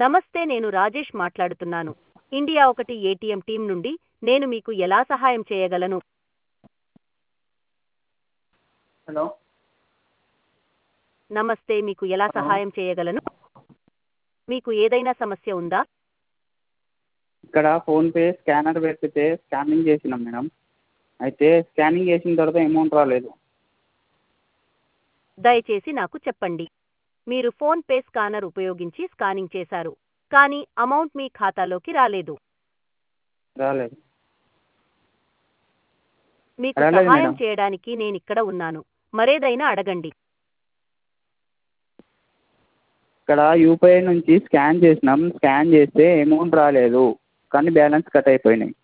నమస్తే నేను రాజేష్ మాట్లాడుతున్నాను ఇండియా ఒకటి ఏటీఎం టీం నుండి నేను మీకు ఎలా సహాయం చేయగలను హలో నమస్తే మీకు ఎలా హలో. సహాయం చేయగలను మీకు ఏదైనా సమస్య ఉందా ఇక్కడ ఫోన్పే స్కానర్ పెట్టితే స్కానింగ్ చేసినాం మేడం అయితే స్కానింగ్ చేసిన తర్వాత అమౌంట్ రాలేదు దయచేసి నాకు చెప్పండి మీరు ఫోన్ పే స్కానర్ ఉపయోగించి స్కానింగ్ చేశారు కానీ అమౌంట్ మీ ఖాతాలోకి రాలేదు రాలేదు మీకు రాలేదు సహాయం మేడం. చేయడానికి నేను ఇక్కడ ఉన్నాను మరేదైనా అడగండి ఇక్కడ యూపీఐ నుంచి స్కాన్ చేసినాం స్కాన్ చేస్తే అమౌంట్ రాలేదు కానీ బ్యాలెన్స్ కట్ అయిపోయినాయి